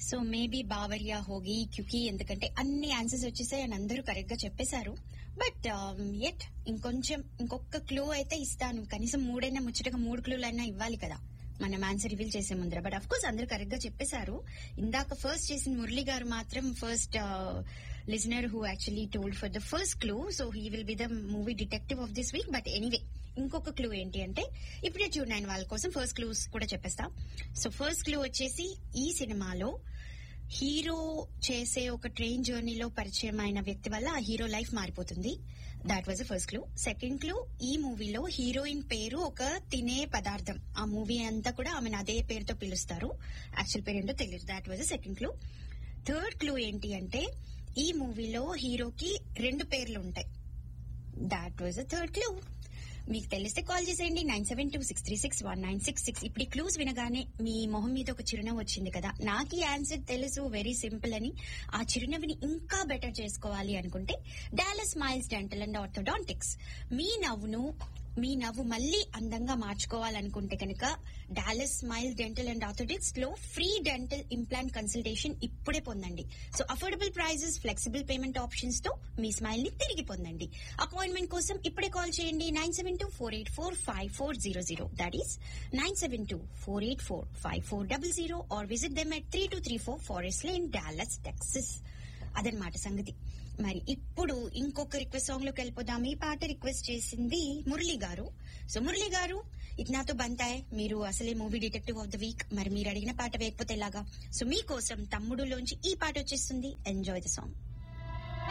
so maybe బావరియా హోగి క్యూకి ఎందుకంటే అన్ని answers వచ్చేసాయి అని అందరూ కరెక్ట్ గా చెప్పేశారు బట్ ఎట్ ఇంకొంచెం ఇంకొక క్లూ అయితే ఇస్తాను కనీసం మూడైనా ముచ్చటగా మూడు క్లూలైనా ఇవ్వాలి కదా మనం ఆన్సర్ రివీల్ చేసే ముందర బట్ అఫ్ కోర్స్ అందరూ కరెక్ట్ గా చెప్పేశారు ఇందాక ఫస్ట్ చేసిన మురళి గారు మాత్రం first listener who actually told for the first clue so he will be the movie detective of this week but anyway ఇంకొక క్లూ ఏంటి అంటే ఇప్పుడే చూడండి నేను వాళ్ళ కోసం ఫస్ట్ క్లూస్ కూడా చెప్పేస్తా సో ఫస్ట్ క్లూ వచ్చేసి ఈ సినిమాలో హీరో చేసే ఒక ట్రైన్ జర్నీలో పరిచయం అయిన వ్యక్తి వల్ల ఆ హీరో లైఫ్ మారిపోతుంది that was the first clue second clue ఈ మూవీలో హీరోయిన్ పేరు ఒక తినే పదార్థం ఆ మూవీ అంతా కూడా ఆమెను అదే పేరుతో పిలుస్తారు యాక్చువల్ పేరు ఏంటో తెలియదు that was the second clue third clue ఏంటి అంటే ఈ మూవీలో హీరోకి రెండు పేర్లు ఉంటాయి that was the third clue మీకు తెలిస్తే కాల్ చేసేయండి nine seven two six three six one nine six six ఇప్పుడు ఈ క్లూస్ వినగానే మీ మొహం మీద ఒక చిరునవ్వు వచ్చింది కదా నాకు ఈ ఆన్సర్ తెలుసు వెరీ సింపుల్ అని ఆ చిరునవ్వుని ఇంకా బెటర్ చేసుకోవాలి అనుకుంటే Dallas smiles dental and orthodontics మీ నవ్వును మీ నవ్వు మళ్ళీ అందంగా మార్చుకోవాలనుకుంటే కనుక Dallas smile dental and orthotics లో ఫ్రీ డెంటల్ ఇంప్లాంట్ కన్సల్టేషన్ ఇప్పుడే పొందండి so affordable prices flexible payment options తో మీ స్మైల్ ని తిరిగి పొందండి అపాయింట్మెంట్ కోసం ఇప్పుడే కాల్ చేయండి nine seven two four eight four five four zero zero that is nine seven two four eight four five four double zero or visit them at three two three four forest lane Dallas Texas అదనమాట సంగతి మరి ఇప్పుడు ఇంకొక request song లోకి వెళ్ళిపోదాం ఈ పాట request చేసింది మురళి గారు సో మురళి గారు ఇట్నాతో బంతాయ్ మీరు అసలే movie detective of the week మరి మీరు అడిగిన పాట వేయకపోతే ఎలాగా సో మీకోసం తమ్ముడులోంచి ఈ పాట వచ్చేస్తుంది ఎంజాయ్ ద సాంగ్